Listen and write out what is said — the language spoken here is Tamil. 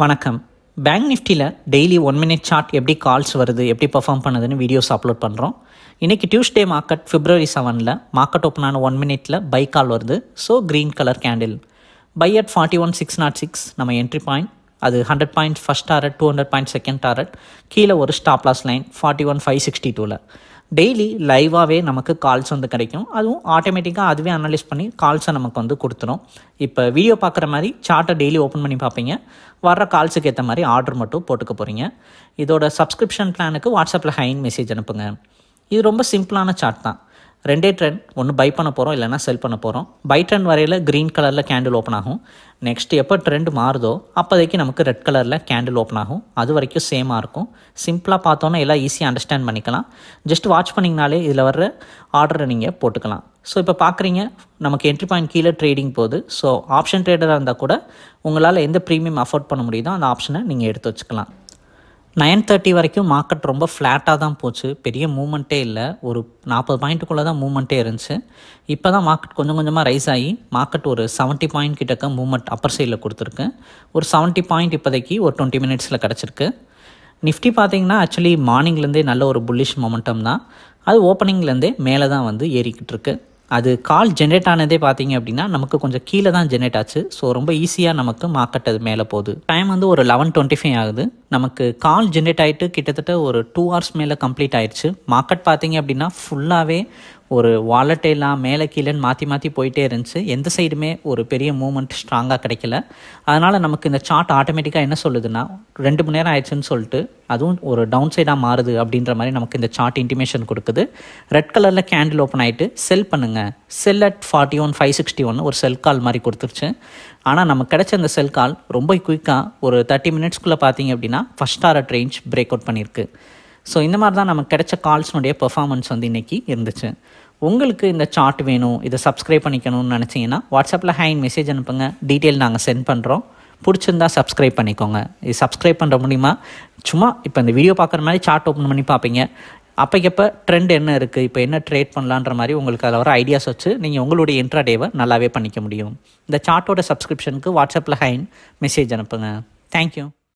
வணக்கம் பேங்க் நிஃப்டியில் டெய்லி ஒன் மினிட் சார்ட் எப்படி கால்ஸ் வருது எப்படி பெர்ஃபார்ம் பண்ணுதுன்னு வீடியோஸ் அப்லோட் பண்ணுறோம் இன்றைக்கி டியூஸ்டே மார்க்கெட் பிப்ரவரி செவனில் மார்க்கெட் ஓப்பன் ஆன ஒன் மினிட்ல பை கால் வருது so green colour candle buy at forty one six naught six நம்ம என்ட்ரி பாயிண்ட் அது hundred point first target two hundred point second target கீழே ஒரு stop loss line forty one five sixty டூவில் டெய்லி லைவாகவே நமக்கு கால்ஸ் வந்து கிடைக்கும் அதுவும் ஆட்டோமேட்டிக்காக அதுவே அனலைஸ் பண்ணி கால்ஸை நமக்கு வந்து கொடுத்துரும் இப்போ வீடியோ பார்க்குற மாதிரி சார்ட்டை டெய்லி ஓப்பன் பண்ணி பார்ப்பீங்க வர்ற கால்ஸுக்கு ஏற்ற மாதிரி ஆர்டர் மட்டும் போட்டுக்க போகிறீங்க இதோட சப்ஸ்கிரிப்ஷன் பிளானுக்கு வாட்ஸ்அப்பில் ஹைன் மெசேஜ் அனுப்புங்க இது ரொம்ப சிம்பிளான சார்ட் தான் ரெண்டே ட்ரெண்ட் ஒன்று பை பண்ண போகிறோம் இல்லைனா செல் பண்ண போகிறோம் பை ட்ரெண்ட் வரையில் க்ரீன் கலரில் கேண்டில் ஓப்பன் ஆகும் நெக்ஸ்ட் எப்போ ட்ரெண்ட் மாறுதோ அப்போதைக்கு நமக்கு ரெட் கலரில் கேண்டில் ஓப்பன் ஆகும் அது வரைக்கும் சேமாக இருக்கும் சிம்பிளாக பார்த்தோன்னா எல்லாம் ஈஸியாக அண்டர்ஸ்டாண்ட் பண்ணிக்கலாம் ஜஸ்ட் வாட்ச் பண்ணிங்கனாலே இதில் வர்ற ஆர்டரை நீங்கள் போட்டுக்கலாம் ஸோ இப்போ பார்க்குறீங்க நமக்கு என்ட்ரி பாயிண்ட் கீழே ட்ரேடிங் போகுது ஸோ ஆப்ஷன் ட்ரேடராக இருந்தால் கூட உங்களால் எந்த ப்ரீமியம் அஃபோர்ட் பண்ண முடியுதோ அந்த ஆப்ஷனை நீங்கள் எடுத்து வச்சுக்கலாம் நைன் தேர்ட்டி வரைக்கும் மார்க்கெட் ரொம்ப ஃப்ளாட்டாக தான் போச்சு பெரிய மூமெண்ட்டே இல்லை ஒரு நாற்பது பாயிண்ட்டுக்குள்ளே தான் மூமெண்ட்டே இருந்துச்சு இப்போ தான் மார்க்கெட் கொஞ்சம் கொஞ்சமாக ரைஸ் ஆகி மார்க்கெட் ஒரு செவன்ட்டி பாயிண்ட் கிட்டக்க மூமெண்ட் அப்பர் சைடில் கொடுத்துருக்கு ஒரு செவன்ட்டி பாயிண்ட் இப்போதைக்கு ஒரு டுவெண்ட்டி மினிட்ஸில் கிடச்சிருக்கு நிஃப்டி பார்த்தீங்கன்னா ஆக்சுவலி மார்னிங்லேருந்தே நல்ல ஒரு புல்லிஷ் மொமெண்டம் தான் அது ஓப்பனிங்லேருந்தே மேலே தான் வந்து ஏறிக்கிட்டு இருக்கு அது கால் ஜென்ரேட் ஆனதே பார்த்தீங்க அப்படின்னா நமக்கு கொஞ்சம் கீழே தான் ஜென்ரேட் ஆச்சு ஸோ ரொம்ப ஈஸியாக நமக்கு மார்க்கெட் அது மேலே போகுது டைம் வந்து ஒரு லெவன் டுவெண்ட்டி ஃபைவ் ஆகுது நமக்கு கால் ஜென்ரேட் ஆகிட்டு கிட்டத்தட்ட ஒரு டூ ஹவர்ஸ் மேலே கம்ப்ளீட் ஆயிடுச்சு மார்க்கெட் பார்த்தீங்க அப்படின்னா ஃபுல்லாகவே ஒரு வாலட்டைலாம் மேலே கீழேன்னு மாற்றி மாற்றி போயிட்டே இருந்துச்சு எந்த சைடுமே ஒரு பெரிய மூமெண்ட் ஸ்ட்ராங்காக கிடைக்கல அதனால் நமக்கு இந்த சார்ட் ஆட்டோமேட்டிக்காக என்ன சொல்லுதுன்னா ரெண்டு மணி நேரம் ஆயிடுச்சுன்னு சொல்லிட்டு அதுவும் ஒரு டவுன் சைடாக மாறுது அப்படின்ற மாதிரி நமக்கு இந்த சார்ட் இன்டிமேஷன் கொடுக்குது ரெட் கலரில் கேண்டில் ஓப்பன் ஆகிட்டு செல் பண்ணுங்கள் sell at forty one five sixty one ஒரு செல் கால் மாதிரி கொடுத்துருச்சு ஆனால் நமக்கு கிடைச்ச அந்த செல் கால் ரொம்ப குயிக்காக ஒரு தேர்ட்டி மினிட்ஸ்க்குள்ளே பார்த்தீங்க அப்படின்னா first target range break out பண்ணியிருக்கு ஸோ இந்த மாதிரி தான் நமக்கு கிடைச்ச கால்ஸ்னுடைய பெர்ஃபார்மன்ஸ் வந்து இன்றைக்கி இருந்துச்சு உங்களுக்கு இந்த சார்ட் வேணும் இதை சப்ஸ்கிரைப் பண்ணிக்கணும்னு நினச்சிங்கன்னா வாட்ஸ்அப்பில் ஹேண்ட் மெசேஜ் அனுப்புங்க டீட்டெயில் நாங்கள் சென்ட் பண்ணுறோம் பிடிச்சிருந்தா சப்ஸ்கிரைப் பண்ணிக்கோங்க இது சப்ஸ்கிரைப் பண்ணுற மூலிமா சும்மா இப்போ இந்த வீடியோ பார்க்குற மாதிரி சார்ட் ஓப்பன் பண்ணி பார்ப்பீங்க அப்போக்கப்போ ட்ரெண்ட் என்ன இருக்குது இப்போ என்ன ட்ரேட் பண்ணலான்ற மாதிரி உங்களுக்கு அதில் வர ஐடியாஸ் வச்சு நீங்கள் உங்களுடைய இன்ட்ராடேவை நல்லாவே பண்ணிக்க முடியும் இந்த சார்ட்டோட சப்ஸ்கிரிப்ஷனுக்கு வாட்ஸ்அப்பில் ஹைன் மெசேஜ் அனுப்புங்க தேங்க்யூ